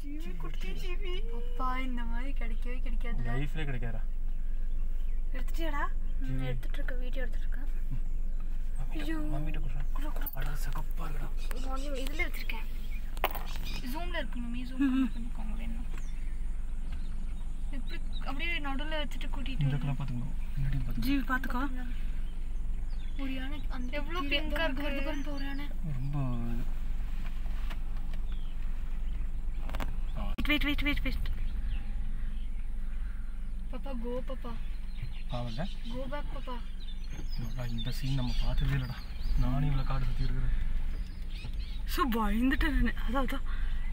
ஜீவி குட்டி ஜீவி அப்பா இந்த மாதிரி கிடைக்கவே கிடைக்காதுல லைஃப்லேயே கிடைக்காதா எடுத்துட்டியாடா நான் எடுத்துட்டு இருக்க வீடியோ எடுத்துட்டு இருக்கேன் ஐயோ. மம்மிட்ட குடுறா அட சகப்பா இருக்கடா மார்னிங் இதுல எடுத்திருக்கேன் ஜூம்ல இருக்கு மம்மி ஜூம் பண்ணிக்கோங்க வேணும் எப்படி அப்படியே நடுவுல வச்சுட்டு கூட்டிட்டு இந்த கலர் பார்த்துக்கணும் முன்னாடி பார்த்துக்கணும் ஜீவி பார்த்துக்கோ ஒரு யானை அந்த எவ்வளோ பிங்கா இருக்கு வருது பாருங்க ஒரு யானை ரொம்ப வெயிட் வெயிட் வெயிட் வெயிட் பாப்பா கோ பாப்பா பாவல கோ பேக் பாப்பா இந்த சீன் நம்ம பார்த்ததே இல்லைடா நானும் இவ்வளோ காடு சுற்றி இருக்கிறேன் ஸோ பயந்துட்டேன் நான் அதான் அதான்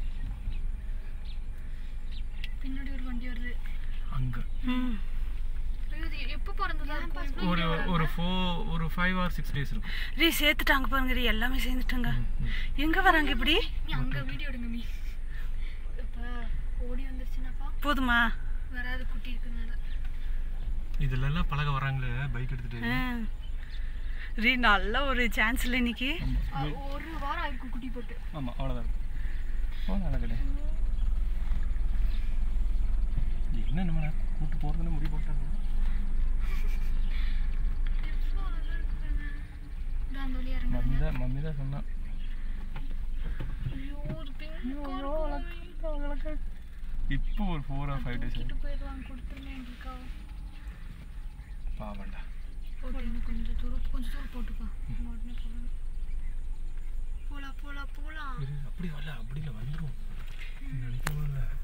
பின்னாடி ஒரு வண்டி வருது அங்கே ம் ஐயோ இது எப்போ பிறந்ததா இருக்கும் ஒரு ஒரு ஃபோ ஒரு ஃபைவ் ஆர் சிக்ஸ் டேஸ் இருக்கும் ரீ சேர்த்துட்டாங்க பாருங்க ரீ எல்லாமே சேர்ந்துட்டாங்க எங்க வராங்க இப்படி நீ அங்க வீடியோ எடுங்க மீ இப்போ ஓடி வந்துருச்சுனாப்பா போதுமா வராது குட்டி இருக்குனால இதுலலாம் பழக வராங்களே பைக் எடுத்துட்டு ஆ. ரீ நல்ல ஒரு சான்ஸ் இல்லை இன்னைக்கு அஹ், ஒரு வாரம் ஆயிருக்கும் குட்டி போட்டு ஆமாம் அவ்வளோதான் இருக்கும் ஓ நல்லா கிடையாது என்ன நம்ம கூட்டு போகிறதுன்னு முடிவு போட்டாங்க எவ்வளோ அழகா இருக்கு பாருங்க இந்தா அந்த வழியா இருங்க மம்மி தான் மம்மி தான் சொன்னான் ஐயோ ஒரு பிங்கா இருக்கும் இப்போ ஒரு ஃபோர் ஆர் ஃபைவ் டேஸ் தூக்கிட்டு போயிடலாம் கொடுத்துருங்க எங்களுக்கா பாவண்டா போட்டு இன்னும் கொஞ்சம் தூரம் கொஞ்சம் தூரம் போட்டுப்பா உடனே போகலாம் போலாம் போலாம் போலாம் இரு, அப்படி வரல அப்படி இல்லை வந்துடும் நினைக்கவும் இல்லை